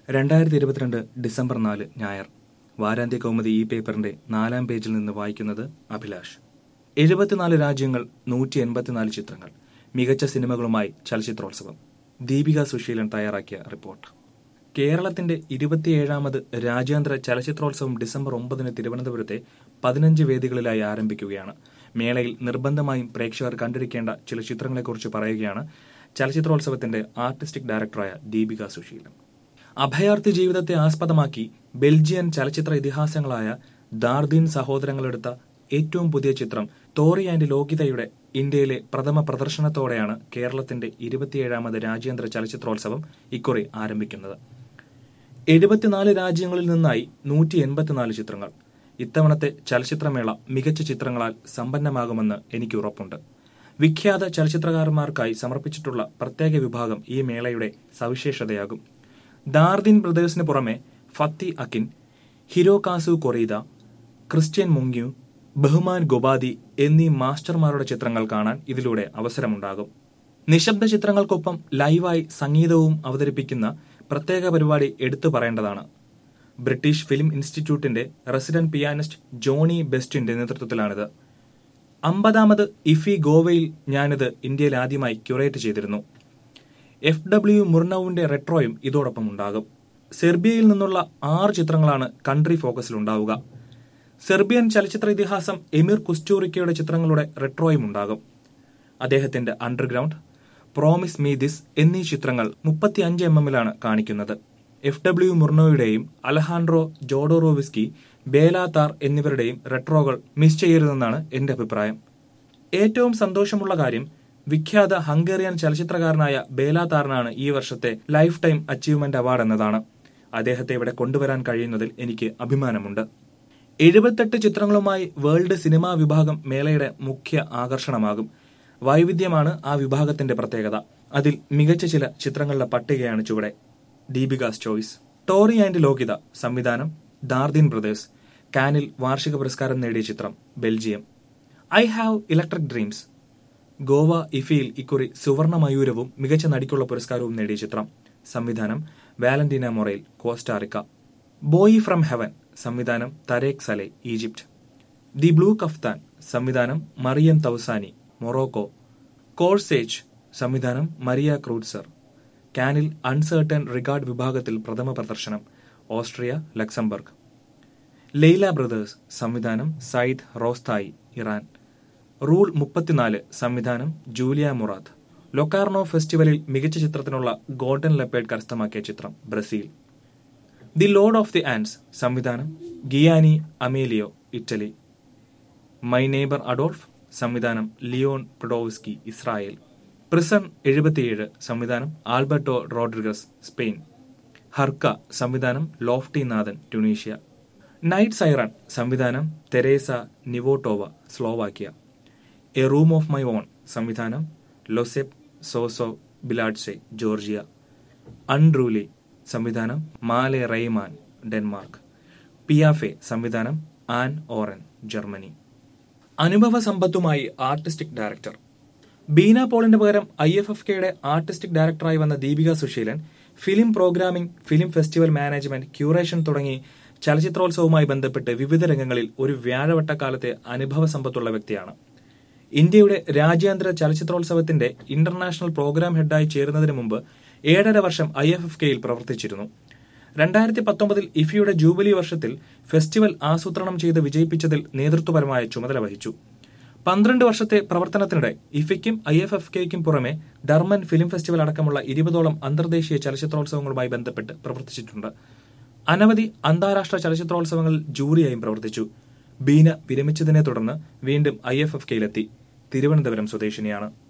രണ്ടായിരത്തി ഇരുപത്തിരണ്ട് ഡിസംബർ നാല് ഞായർ വാരാന്ത്യ കൗമുദി ഈ പേപ്പറിന്റെ നാലാം പേജിൽ നിന്ന് വായിക്കുന്നത് അഭിലാഷ് എഴുപത്തിനാല് രാജ്യങ്ങൾ നൂറ്റി എൺപത്തിനാല് ചിത്രങ്ങൾ മികച്ച സിനിമകളുമായി ചലച്ചിത്രോത്സവം ദീപിക സുശീലൻ തയ്യാറാക്കിയ റിപ്പോർട്ട് കേരളത്തിന്റെ ഇരുപത്തിയേഴാമത് രാജ്യാന്തര ചലച്ചിത്രോത്സവം ഡിസംബർ ഒമ്പതിന് തിരുവനന്തപുരത്തെ പതിനഞ്ച് വേദികളിലായി ആരംഭിക്കുകയാണ് മേളയിൽ നിർബന്ധമായും പ്രേക്ഷകർ കണ്ടിരിക്കേണ്ട ചില ചിത്രങ്ങളെക്കുറിച്ച് പറയുകയാണ് ചലച്ചിത്രോത്സവത്തിന്റെ ആർട്ടിസ്റ്റിക് ഡയറക്ടറായ ദീപിക സുശീലൻ അഭയാർത്ഥി ജീവിതത്തെ ആസ്പദമാക്കി ബെൽജിയൻ ചലച്ചിത്ര ഇതിഹാസങ്ങളായ ദാർദീൻ സഹോദരങ്ങളെടുത്ത ഏറ്റവും പുതിയ ചിത്രം തോറി ആൻഡ് ലോകിതയുടെ ഇന്ത്യയിലെ പ്രഥമ പ്രദർശനത്തോടെയാണ് കേരളത്തിന്റെ ഇരുപത്തിയേഴാമത് രാജ്യാന്തര ചലച്ചിത്രോത്സവം ഇക്കുറി ആരംഭിക്കുന്നത് എഴുപത്തിനാല് രാജ്യങ്ങളിൽ നിന്നായി നൂറ്റി എൺപത്തിനാല് ചിത്രങ്ങൾ ഇത്തവണത്തെ ചലച്ചിത്രമേള മികച്ച ചിത്രങ്ങളാൽ സമ്പന്നമാകുമെന്ന് എനിക്ക് ഉറപ്പുണ്ട് വിഖ്യാത ചലച്ചിത്രകാരന്മാർക്കായി സമർപ്പിച്ചിട്ടുള്ള പ്രത്യേക വിഭാഗം ഈ മേളയുടെ സവിശേഷതയാകും ദാർദിൻ ബ്രദേഴ്സിന് പുറമെ ഫത്തി അക്കിൻ ഹിരോകാസു കൊറീദ ക്രിസ്ത്യൻ മുങ്യു ബഹുമാൻ ഗൊബാദി എന്നീ മാസ്റ്റർമാരുടെ ചിത്രങ്ങൾ കാണാൻ ഇതിലൂടെ അവസരമുണ്ടാകും നിശബ്ദ ചിത്രങ്ങൾക്കൊപ്പം ലൈവായി സംഗീതവും അവതരിപ്പിക്കുന്ന പ്രത്യേക പരിപാടി എടുത്തു പറയേണ്ടതാണ് ബ്രിട്ടീഷ് ഫിലിം ഇൻസ്റ്റിറ്റ്യൂട്ടിന്റെ റെസിഡന്റ് പിയാനിസ്റ്റ് ജോണി ബെസ്റ്റിന്റെ നേതൃത്വത്തിലാണിത് അമ്പതാമത് ഇഫി ഗോവയിൽ ഞാനിത് ഇന്ത്യയിൽ ആദ്യമായി ക്യൂറേറ്റ് ചെയ്തിരുന്നു എഫ് ഡബ്ല്യു മുർണൌവിന്റെ റെട്രോയും ഇതോടൊപ്പം ഉണ്ടാകും സെർബിയയിൽ നിന്നുള്ള ആറ് ചിത്രങ്ങളാണ് കൺട്രി ഫോക്കസിൽ ഉണ്ടാവുക സെർബിയൻ ചലച്ചിത്ര ഇതിഹാസം എമിർ കുസ്റ്റൂറിക്കയുടെ ചിത്രങ്ങളുടെ റെട്രോയും ഉണ്ടാകും അദ്ദേഹത്തിന്റെ അണ്ടർഗ്രൗണ്ട് പ്രോമിസ് മീ ദിസ് എന്നീ ചിത്രങ്ങൾ മുപ്പത്തിയഞ്ച് എം എമ്മിലാണ് കാണിക്കുന്നത് എഫ് ഡബ്ല്യു മുർണോയുടെയും അലഹാൻഡ്രോ ജോഡോറോവിസ്കി ബേലാതാർ എന്നിവരുടെയും റെട്രോകൾ മിസ് ചെയ്യരുതെന്നാണ് എന്റെ അഭിപ്രായം ഏറ്റവും സന്തോഷമുള്ള കാര്യം വിഖ്യാത ഹംഗേറിയൻ ചലച്ചിത്രകാരനായ ബേലാതാറിനാണ് ഈ വർഷത്തെ ലൈഫ് ടൈം അച്ചീവ്മെന്റ് അവാർഡ് എന്നതാണ് അദ്ദേഹത്തെ ഇവിടെ കൊണ്ടുവരാൻ കഴിയുന്നതിൽ എനിക്ക് അഭിമാനമുണ്ട് എഴുപത്തെട്ട് ചിത്രങ്ങളുമായി വേൾഡ് സിനിമാ വിഭാഗം മേളയുടെ മുഖ്യ ആകർഷണമാകും വൈവിധ്യമാണ് ആ വിഭാഗത്തിന്റെ പ്രത്യേകത അതിൽ മികച്ച ചില ചിത്രങ്ങളുടെ പട്ടികയാണ് ചുവടെ Deepika's choice Tori and Lokita സംവിധാനം ദാർദിൻ ബ്രദേഴ്സ് കാനിൽ വാർഷിക പുരസ്കാരം നേടിയ ചിത്രം Belgium I have electric dreams Goa ഇഫിയിൽ ഇക്കുറി സുവർണ മയൂരവും മികച്ച നടിക്കുള്ള പുരസ്കാരവും നേടിയ ചിത്രം സംവിധാനം Valentina Maurel Costa Rica boy from heaven സംവിധാനം Tarik Saleh Egypt the blue caftan സംവിധാനം മറിയം തൗസാനി മൊറോക്കോ കോഴ്സേജ് സംവിധാനം മരിയ ക്രൂഡ്സർ കാനിൽ അൺസേർട്ടൻ റിഗാർഡ് വിഭാഗത്തിൽ പ്രഥമ പ്രദർശനം ഓസ്ട്രിയ ലക്സംബർഗ് ലെയ്ല ബ്രദേഴ്സ് സംവിധാനം സയ്യിദ് റോസ്തായി ഇറാൻ റൂൾ മുപ്പത്തിനാല് സംവിധാനം ജൂലിയ മുറാദ് ലൊക്കാർണോ ഫെസ്റ്റിവലിൽ മികച്ച ചിത്രത്തിനുള്ള ഗോൾഡൻ ലെപ്പേഡ് കരസ്ഥമാക്കിയ ചിത്രം Brazil the lord of the Andes സംവിധാനം Gianni Amelio Italy my neighbour Adolf സംവിധാനം ലിയോൺ പ്രൊഡോവ്സ്കി ഇസ്രായേൽ പ്രിസൺ എഴുപത്തിയേഴ് സംവിധാനം ആൽബർട്ടോ റോഡ്രിഗസ് സ്പെയിൻ ഹർക്ക സംവിധാനം ലോഫ്റ്റി നാഥൻ ട്യൂണീഷ്യ നൈറ്റ് സൈറൺ സംവിധാനം Teresa Nvotova Slovakia a room of my own സംവിധാനം Ioseb സോസോ ബിലാഡ്സെ Georgia അൺറൂലി സംവിധാനം മാലെ Riemann Denmark പിയാഫെ സംവിധാനം ആൻ ഓറൻ ജർമ്മനി അനുഭവ സമ്പത്തുമായി ആർട്ടിസ്റ്റിക് ഡയറക്ടർ ബീന പോളിന്റെ പകരം ഐ എഫ് എഫ് കെയുടെ ആർട്ടിസ്റ്റിക് ഡയറക്ടറായി വന്ന Deepika Susheelan film programming film festival management curation തുടങ്ങി ചലച്ചിത്രോത്സവവുമായി ബന്ധപ്പെട്ട് വിവിധ രംഗങ്ങളിൽ ഒരു വ്യാഴവട്ടക്കാലത്തെ അനുഭവ സമ്പത്തുള്ള വ്യക്തിയാണ് ഇന്ത്യയുടെ രാജ്യാന്തര ചലച്ചിത്രോത്സവത്തിന്റെ ഇന്റർനാഷണൽ പ്രോഗ്രാം ഹെഡായി ചേരുന്നതിന് മുമ്പ് ഏഴര വർഷം ഐ എഫ് എഫ് കെയിൽ പ്രവർത്തിച്ചിരുന്നു രണ്ടായിരത്തി പത്തൊമ്പതിൽ ഇഫിയുടെ ജൂബിലി വർഷത്തിൽ ഫെസ്റ്റിവൽ ആസൂത്രണം ചെയ്ത് വിജയിപ്പിച്ചതിൽ നേതൃത്വപരമായ ചുമതല വഹിച്ചു പന്ത്രണ്ട് വർഷത്തെ പ്രവർത്തനത്തിനിടെ ഇഫയ്ക്കും ഐ എഫ് എഫ് കെയ്ക്കും പുറമെ ഡർമൻ ഫിലിം ഫെസ്റ്റിവൽ അടക്കമുള്ള ഇരുപതോളം അന്തർദേശീയ ചലച്ചിത്രോത്സവങ്ങളുമായി ബന്ധപ്പെട്ട് പ്രവർത്തിച്ചിട്ടുണ്ട് അനവധി അന്താരാഷ്ട്ര ചലച്ചിത്രോത്സവങ്ങളിൽ ജൂറിയായും പ്രവർത്തിച്ചു ബീന വിരമിച്ചതിനെ തുടർന്ന് വീണ്ടും ഐ എഫ് എഫ് കെയിലെത്തി തിരുവനന്തപുരം സ്വദേശിനിയാണ്